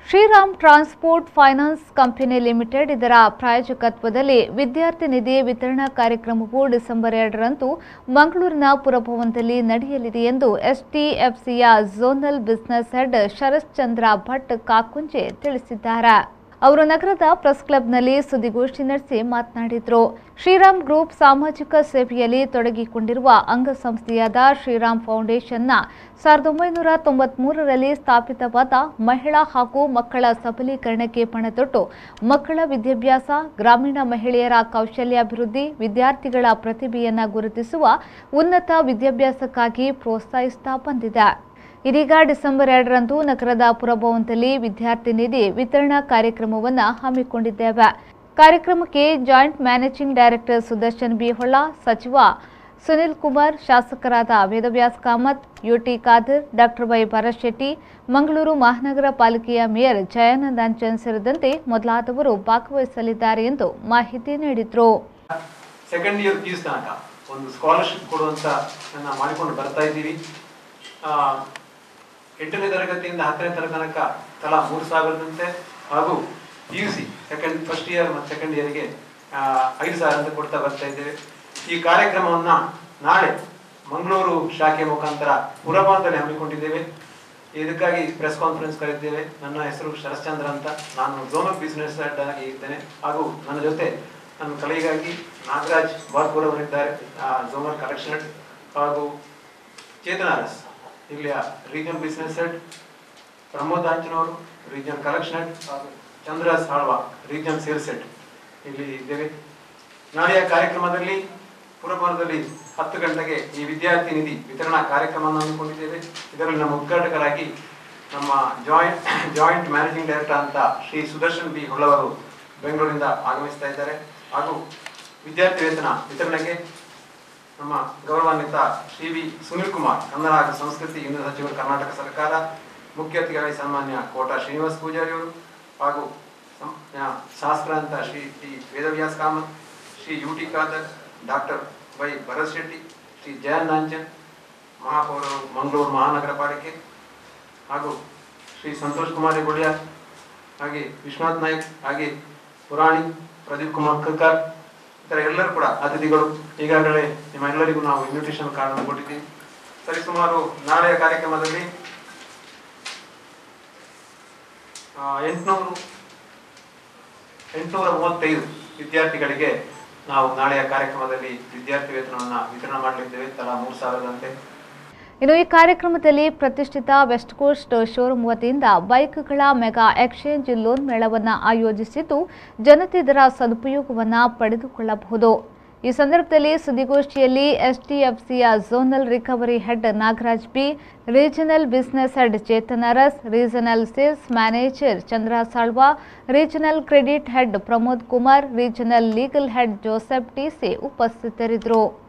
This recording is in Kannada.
Shriram transport finance company limited ಇದರ ಪ್ರಾಯೋಜಕತ್ವದಲ್ಲಿ ವಿದ್ಯಾರ್ಥಿ ನಿಧಿ ವಿತರಣಾ ಕಾರ್ಯಕ್ರಮವು ಡಿಸೆಂಬರ್ ಎರಡರಂದು ಮಂಗಳೂರಿನ ಪುರಭವನದಲ್ಲಿ ನಡೆಯಲಿದೆ ಎಂದು ಎಸ್ಟಿಎಫ್ಸಿಯ zonal business head Sharath Chandra Bhat Kakunje ತಿಳಿಸಿದ್ದಾರೆ ಅವರು ನಗರದ ಪ್ರೆಸ್ ಕ್ಲಬ್ನಲ್ಲಿ ಸುದ್ದಿಗೋಷ್ಠಿ ನಡೆಸಿ ಮಾತನಾಡಿದರು ಶ್ರೀರಾಮ್ ಗ್ರೂಪ್ ಸಾಮಾಜಿಕ ಸೇವೆಯಲ್ಲಿ ತೊಡಗಿಕೊಂಡಿರುವ ಅಂಗಸಂಸ್ಥೆಯಾದ ಶ್ರೀರಾಮ್ ಫೌಂಡೇಶನ್ನ ಸಾವಿರದ ಒಂಬೈನೂರ ತೊಂಬತ್ಮೂರರಲ್ಲಿ ಸ್ಥಾಪಿತವಾದ ಮಹಿಳಾ ಹಾಗೂ ಮಕ್ಕಳ ಸಬಲೀಕರಣಕ್ಕೆ ಪಣತೊಟ್ಟು ಮಕ್ಕಳ ವಿದ್ಯಾಭ್ಯಾಸ ಗ್ರಾಮೀಣ ಮಹಿಳೆಯರ ಕೌಶಲ್ಯಾಭಿವೃದ್ಧಿ ವಿದ್ಯಾರ್ಥಿಗಳ ಪ್ರತಿಭೆಯನ್ನು ಗುರುತಿಸುವ ಉನ್ನತ ವಿದ್ಯಾಭ್ಯಾಸಕ್ಕಾಗಿ ಪ್ರೋತ್ಸಾಹಿಸ್ತಾ ಬಂದಿದೆ ಇದೀಗ ಡಿಸೆಂಬರ್ ಎರಡರಂದು ನಗರದ ಪುರಭವನದಲ್ಲಿ ವಿದ್ಯಾರ್ಥಿ ನಿಧಿ ವಿತರಣಾ ಕಾರ್ಯಕ್ರಮವನ್ನು ಹಮ್ಮಿಕೊಂಡಿದ್ದೇವೆ ಕಾರ್ಯಕ್ರಮಕ್ಕೆ joint managing director Sudarshan B Holla ಸಚಿವ ಸುನಿಲ್ ಕುಮಾರ್ ಶಾಸಕರಾದ Vedavyas Kamath UT Khader doctor Y Bharath Shetty Mangaluru ಮಹಾನಗರ ಪಾಲಿಕೆಯ ಮೇಯರ್ ಜಯಾನಂದ್ ಅಂಚನ್ ಸೇರಿದಂತೆ ಮೊದಲಾದವರು ಭಾಗವಹಿಸಲಿದ್ದಾರೆ ಎಂದು ಮಾಹಿತಿ ನೀಡಿದರು ಸೆಕೆಂಡ್ ಇಯರ್ ಪಿ ತನಕ ಒಂದು ಸ್ಕಾಲರ್ಶಿಪ್ ಕೊಡುವಂತ ನನ್ನ ಮಾಡಿಕೊಂಡು ಬರ್ತಾ ಇದ್ದೀವಿ ಆ, ಎಂಟನೇ ತರಗತಿಯಿಂದ ಹತ್ತನೇ ತರಗತಿ ತನಕ ತಲಾ ಮೂರು ಸಾವಿರದಂತೆ ಹಾಗೂ P U C second first year ಮತ್ತು ಸೆಕೆಂಡ್ ಇಯರ್ಗೆ ಐದು ಸಾವಿರ ಅಂತ ಕೊಡ್ತಾ ಬರ್ತಾ ಇದ್ದೇವೆ ಈ ಕಾರ್ಯಕ್ರಮವನ್ನ ನಾಳೆ ಮಂಗಳೂರು ಶಾಖೆ ಮುಖಾಂತರ ಪುರಭವನದಲ್ಲಿ ಹಮ್ಮಿಕೊಂಡಿದ್ದೇವೆ ಇದಕ್ಕಾಗಿ ಪ್ರೆಸ್ ಕಾನ್ಫರೆನ್ಸ್ ಕರೆದಿದ್ದೇವೆ ನನ್ನ ಹೆಸರು ಶರಶ್ಚಂದ್ರ ಅಂತ ನಾನು ಝೋನಲ್ ಬಿಸಿನೆಸ್ ಹೆಡ್ ಆಗಿ ಇದ್ದೇನೆ ಹಾಗೂ ನನ್ನ ಜೊತೆ ನನ್ನ ಕಲೆಗಾಗಿ ನಾಗರಾಜ್ ಬಾರ್ಪುರ್ ಅವರಿದ್ದಾರೆ ಝೋನಲ್ ಕಲೆಕ್ಷನ್ ಹೆಡ್ ಹಾಗೂ ಚೇತನ ಅರಸ್ ಇಲ್ಲಿಯ ರೀಜನ್ ಬಿಸಿನೆಸ್ ಹೆಡ್ ಪ್ರಮೋದ್ ಆಂಚನವರು ರೀಜನ್ ಕಲೆಕ್ಷನ್ ಹೆಡ್ ಹಾಗೂ ಚಂದ್ರಸ್ ಹಾಳ್ವಾ ರೀಜನ್ ಸೇಲ್ಸ್ ಹೆಡ್ ಇಲ್ಲಿ ಇದ್ದೇವೆ ನಾಳೆಯ ಕಾರ್ಯಕ್ರಮದಲ್ಲಿ ಪುರಭವನದಲ್ಲಿ ಹತ್ತು ಗಂಟೆಗೆ ಈ ವಿದ್ಯಾರ್ಥಿ ನಿಧಿ ವಿತರಣಾ ಕಾರ್ಯಕ್ರಮವನ್ನು ಹಮ್ಮಿಕೊಂಡಿದ್ದೇವೆ ಇದರಲ್ಲಿ ನಮ್ಮ ಉದ್ಘಾಟಕರಾಗಿ ನಮ್ಮ ಜಾಯಿಂಟ್ ಜಾಯಿಂಟ್ ಮ್ಯಾನೇಜಿಂಗ್ ಡೈರೆಕ್ಟರ್ ಅಂತ ಶ್ರೀ ಸುದರ್ಶನ್ ಬಿ ಹೊಳ್ಳವರು ಬೆಂಗಳೂರಿಂದ ಆಗಮಿಸ್ತಾ ಇದ್ದಾರೆ ಹಾಗೂ ವಿದ್ಯಾರ್ಥಿ ವೇತನ ವಿತರಣೆಗೆ ನಮ್ಮ ಗೌರವಾನ್ವಿತ ಶ್ರೀ ವಿ ಸುನಿಲ್ ಕುಮಾರ್ ಕನ್ನಡ ಹಾಗೂ ಸಂಸ್ಕೃತಿ ಹಿಂದೂ ಸಚಿವರು ಕರ್ನಾಟಕ ಸರ್ಕಾರ ಮುಖ್ಯ ಅತಿಥಿಗಳಾಗಿ ಸನ್ಮಾನ್ಯ ಕೋಟ ಶ್ರೀನಿವಾಸ್ ಪೂಜಾರಿ ಅವರು ಹಾಗೂ ಸಂ- ಆ, ಶಾಸ್ತ್ರ ಅಂತ Shri T Vedavyas Kamath Shri U T Khader doctor Y Bharath Shetty Shri Jayan Nanchan ಮಹಾಪೌರರು ಮಂಗಳೂರು ಮಹಾನಗರ ಪಾಲಿಕೆ ಹಾಗೂ ಶ್ರೀ ಸಂತೋಷ್ ಕುಮಾರ್ ಗುಳಿಯಾರ್ ಹಾಗೆ ವಿಶ್ವನಾಥ್ ನಾಯ್ಕ್ ಹಾಗೆ ಪುರಾಣಿ ಪ್ರದೀಪ್ ಕುಮಾರ್ ಕರ್ಕಾರ್ ಇತರ ಎಲ್ಲರೂ ಕೂಡ ಅತಿಥಿಗಳು ಈಗಾಗಲೇ ನಿಮ್ಮ ಎಲ್ಲರಿಗೂ ನಾವು ಇನ್ವಿಟೇಷನ್ ಕಾರ್ಡ್ ಕೊಟ್ಟಿದ್ದೀವಿ ಸರಿ ಸುಮಾರು ನಾಳೆಯ ಕಾರ್ಯಕ್ರಮದಲ್ಲಿ ಆ, ಎಂಟ್ನೂರು ಎಂಟುನೂರ ಮೂವತ್ತೈದು ವಿದ್ಯಾರ್ಥಿಗಳಿಗೆ ನಾವು ನಾಳೆಯ ಕಾರ್ಯಕ್ರಮದಲ್ಲಿ ವಿದ್ಯಾರ್ಥಿ ವೇತನವನ್ನು ವಿತರಣೆ ಮಾಡಲಿದ್ದೇವೆ ತಲಾ ಮೂರು ಸಾವಿರದಂತೆ ಇನ್ನು ಈ ಕಾರ್ಯಕ್ರಮದಲ್ಲಿ ಪ್ರತಿಷ್ಠಿತ ವೆಸ್ಟ್ ಕೋಸ್ಟ್ ಶೋರೂಮ್ ವತಿಯಿಂದ ಬೈಕ್ಗಳ ಮೆಗಾ ಎಕ್ಸ್ಚೇಂಜ್ ಲೋನ್ ಮೇಳವನ್ನು ಆಯೋಜಿಸಿದ್ದು ಜನತೆ ಇದರ ಸದುಪಯೋಗವನ್ನು ಪಡೆದುಕೊಳ್ಳಬಹುದು ಈ ಸಂದರ್ಭದಲ್ಲಿ ಸುದ್ದಿಗೋಷ್ಠಿಯಲ್ಲಿ ಎಸ್ಟಿಎಫ್ಸಿಯ zonal recovery head Nagaraj B regional business head Chetan Aras regional sales manager Chandra ಸಾಳ್ವಾ regional credit head Pramod Kumar regional legal head Joseph TC ಉಪಸ್ಥಿತರಿದ್ದರು